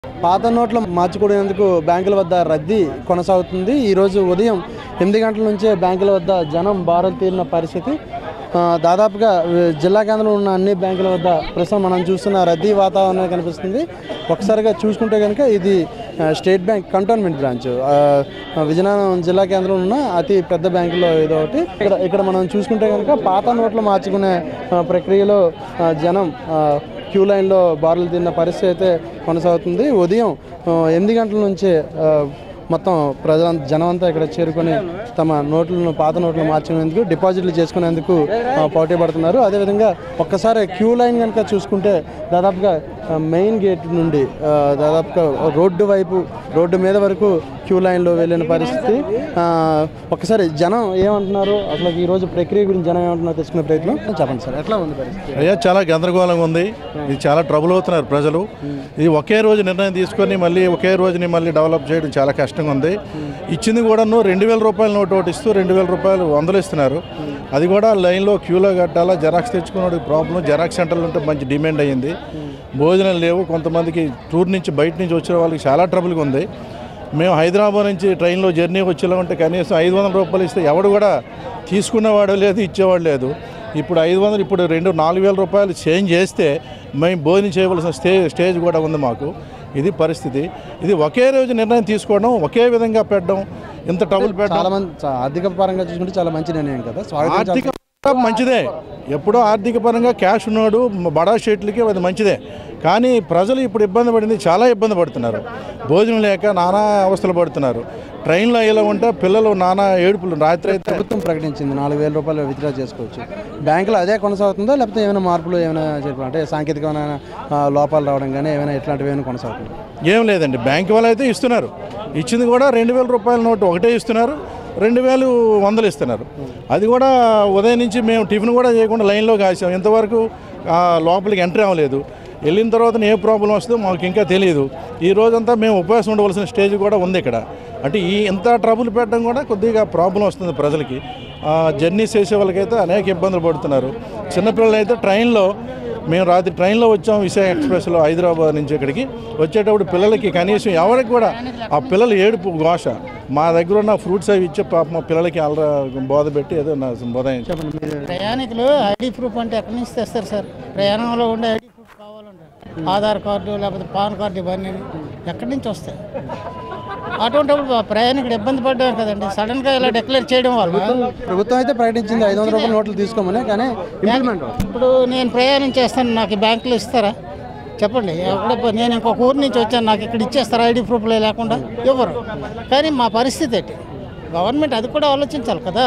పాత నోట్లు మార్చుకునేందుకు బ్యాంకుల వద్ద రద్దీ కొనసాగుతుంది ఈరోజు ఉదయం ఎనిమిది గంటల నుంచే బ్యాంకుల వద్ద జనం బారులు తీరిన పరిస్థితి ఆ, దాదాపుగా ఆ, జిల్లా కేంద్రంలో ఉన్న అన్ని బ్యాంకుల వద్ద ప్రస్తుతం మనం చూస్తున్న రద్దీ వాతావరణం కనిపిస్తుంది ఒకసారిగా చూసుకుంటే కనుక ఇది ఆ, స్టేట్ బ్యాంక్ కంటోన్మెంట్ బ్రాంచ్ ఆ, ఆ, విజయనగరం జిల్లా కేంద్రంలో ఉన్న అతి పెద్ద బ్యాంకులో ఇది ఒకటి ఇక్కడ ఇక్కడ మనం చూసుకుంటే కనుక పాత నోట్లు మార్చుకునే ఆ, ప్రక్రియలో ఆ, జనం ఆ, క్యూ లైన్లో బారులు తిన్న పరిస్థితి అయితే కొనసాగుతుంది ఉదయం ఆ, ఎనిమిది గంటల నుంచే ఆ, మొత్తం ప్రజల జనం అంతా ఇక్కడ చేరుకొని తమ నోట్లను పాత నోట్లు మార్చుకునేందుకు డిపాజిట్లు చేసుకునేందుకు ఆ, పోటీ పడుతున్నారు అదేవిధంగా ఒక్కసారి క్యూ లైన్ కనుక చూసుకుంటే దాదాపుగా ఆ, మెయిన్ గేట్ నుండి ఆ, దాదాపుగా రోడ్డు వైపు రోడ్డు మీద వరకు క్యూ లైన్లో వెళ్ళిన పరిస్థితి ఆ, ఒక్కసారి జనం ఏమంటున్నారు అసలు ఈరోజు ప్రక్రియ గురించి జనం ఏమంటున్నారో తెలుసుకునే ప్రయత్నం చెప్పండి సార్ ఎట్లా ఉంది పరిస్థితి అయ్యా చాలా గందరగోళంగా ఉంది ఇది చాలా ట్రబుల్ అవుతున్నారు ప్రజలు ఇది ఒకే రోజు నిర్ణయం తీసుకొని మళ్ళీ ఒకే రోజుని మళ్ళీ డెవలప్ చేయడం చాలా కష్టంగా ఉంది ఇచ్చింది కూడాను రెండు వేల రూపాయల నోటు ఒకటి ఇస్తూ రెండు వేల రూపాయలు వందలు ఇస్తున్నారు అది కూడా లైన్లో క్యూలో కట్టాలా జెరాక్స్ తెచ్చుకున్నాడు ప్రాబ్లం జెరాక్స్ సెంటర్లు ఉంటే మంచి డిమాండ్ అయ్యింది భోజనం లేవు కొంతమందికి టూర్ నుంచి బయట నుంచి వచ్చిన వాళ్ళకి చాలా ట్రబుల్గా ఉంది మేము హైదరాబాద్ నుంచి ట్రైన్లో జర్నీ వచ్చేలాంటే కనీసం ఐదు వందల రూపాయలు ఇస్తే ఎవడు కూడా తీసుకునేవాడు లేదు ఇచ్చేవాడు లేదు ఇప్పుడు ఐదు వందలు ఇప్పుడు రెండు నాలుగు వేల రూపాయలు చేంజ్ చేస్తే మేము భోజనం చేయవలసిన స్టే స్టేజ్ కూడా ఉంది మాకు ఇది పరిస్థితి ఇది ఒకే రోజు నిర్ణయం తీసుకోవడం ఒకే విధంగా పెట్టడం ఇంత ట్రబుల్ పెట్టడం చాలా మంది చా- ఆర్థిక పరంగా చూసుకుంటే చాలా మంచి నిర్ణయం కదా స్వాగతించాలి ఆర్థిక పరంగా మంచిదే ఎప్పుడో ఆర్థిక పరంగా క్యాష్ ఉన్నాడు బడా షేట్లకి అది మంచిదే కానీ ప్రజలు ఇప్పుడు ఇబ్బంది పడింది చాలా ఇబ్బంది పడుతున్నారు భోజనం లేక నానా అవస్థలు పడుతున్నారు ట్రైన్లో ఇలా ఉంటే పిల్లలు నానా ఏడుపులు రాత్రి అయితే ప్రభుత్వం ప్రకటించింది నాలుగు వేల రూపాయలు విత్డ్రా చేసుకోవచ్చు బ్యాంకులో అదే కొనసాగుతుందో లేకపోతే ఏమైనా మార్పులు ఏమైనా చెప్పి అంటే సాంకేతికమైన ఆ, లోపాలు రావడం కానీ ఏమైనా ఇట్లాంటివి ఏమైనా కొనసాగుతుంది ఏం లేదండి బ్యాంక్ వాళ్ళు అయితే ఇస్తున్నారు ఇచ్చింది కూడా రెండు వేల రూపాయల నోటు ఒకటే ఇస్తున్నారు రెండు వేలు వందలు ఇస్తున్నారు అది కూడా ఉదయం నుంచి మేము టిఫిన్ కూడా చేయకుండా లైన్లో కాసాం ఇంతవరకు ఆ, లోపలికి ఎంట్రీ అవ్వలేదు వెళ్ళిన తర్వాత ఏ ప్రాబ్లం వస్తుందో మాకు ఇంకా తెలియదు ఈ రోజంతా మేము ఉపవాసం ఉండవలసిన స్టేజ్ కూడా ఉంది ఇక్కడ అంటే ఈ ఇంత ట్రబుల్ పెట్టడం కూడా కొద్దిగా ప్రాబ్లం వస్తుంది ప్రజలకి ఆ, జర్నీస్ చేసే వాళ్ళకైతే అనేక ఇబ్బందులు పడుతున్నారు చిన్నపిల్లలు అయితే ట్రైన్లో మేము రాత్రి ట్రైన్లో వచ్చాం విశాఖ ఎక్స్ప్రెస్లో హైదరాబాద్ నుంచి ఇక్కడికి వచ్చేటప్పుడు పిల్లలకి కనీసం ఎవరికి కూడా ఆ పిల్లలు ఏడుపు ఘోష మా దగ్గర ఉన్న ఫ్రూట్స్ అవి ఇచ్చే పాప మా పిల్లలకి అలరా బోధ పెట్టి ఏదో నా బోధ చెప్పండి మీరు ప్రయాణికులు ఐడి ప్రూఫ్ అంటే ఎక్కడి నుంచి తెస్తారు సార్ ప్రయాణంలో ఉండే ఐడి ప్రూఫ్ కావాలంటే ఆధార్ కార్డు లేకపోతే పాన్ కార్డు ఇవన్నీ ఎక్కడి నుంచి వస్తాయి అటువంటిప్పుడు ప్రయాణికుడు ఇబ్బంది పడ్డారు కదండి సడన్గా ఇలా డిక్లేర్ చేయడం వల్ల ప్రభుత్వం అయితే ప్రకటించింది ఐదు వందల రూపాయల నోట్లు తీసుకోమని కానీ ఇంప్లిమెంట్ అవ్వదు. ఇప్పుడు నేను ప్రయాణం చేస్తాను నాకు ఈ బ్యాంకులో ఇస్తారా చెప్పండి ఎక్కడ పో- నేను ఇంకొక ఊరు నుంచి వచ్చాను నాకు ఇక్కడ ఇచ్చేస్తారా ఐడి ప్రూఫ్లే లేకుండా ఇవ్వరు కానీ మా పరిస్థితి ఏంటి గవర్నమెంట్ అది కూడా ఆలోచించాలి కదా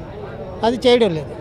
అది చేయడం లేదు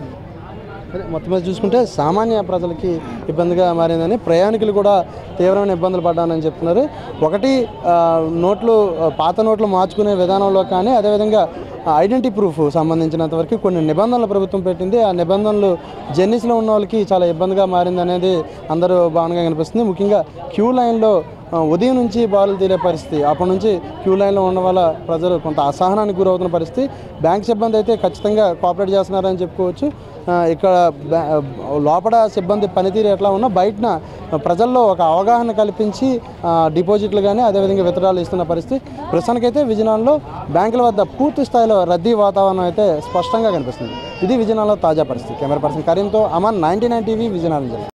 అదే మొత్తం మీద చూసుకుంటే సామాన్య ప్రజలకి ఇబ్బందిగా మారిందని ప్రయాణికులు కూడా తీవ్రమైన ఇబ్బందులు పడ్డానని చెప్తున్నారు ఒకటి ఆ, నోట్లు ఆ, పాత నోట్లు మార్చుకునే విధానంలో కానీ అదేవిధంగా ఐడెంటిటీ ప్రూఫ్ సంబంధించినంత వరకు కొన్ని నిబంధనలు ప్రభుత్వం పెట్టింది ఆ నిబంధనలు జర్నీస్లో ఉన్న వాళ్ళకి చాలా ఇబ్బందిగా మారింది అనేది అందరూ భావనగా కనిపిస్తుంది ముఖ్యంగా క్యూ లైన్లో ఆ, ఉదయం నుంచి బారులు తీరే పరిస్థితి అప్పటి నుంచి క్యూ లైన్లో ఉండడం వల్ల ప్రజలు కొంత అసహనానికి గురవుతున్న పరిస్థితి బ్యాంక్ సిబ్బంది అయితే ఖచ్చితంగా కోఆపరేట్ చేస్తున్నారని చెప్పుకోవచ్చు ఆ, ఇక్కడ బ్యా- లోపల సిబ్బంది పనితీరు ఎట్లా ఉన్నా బయటన ప్రజల్లో ఒక అవగాహన కల్పించి ఆ, డిపాజిట్లు కానీ అదేవిధంగా విత్తనాలు ఇస్తున్న పరిస్థితి ప్రస్తుతానికైతే విజయనగరంలో బ్యాంకుల వద్ద పూర్తి స్థాయిలో రద్దీ వాతావరణం అయితే స్పష్టంగా కనిపిస్తుంది ఇది విజయనగరంలో తాజా పరిస్థితి కెమెరా పర్సన్ కరీంతో Aman ninety nine TV Vizianagaram జిల్లా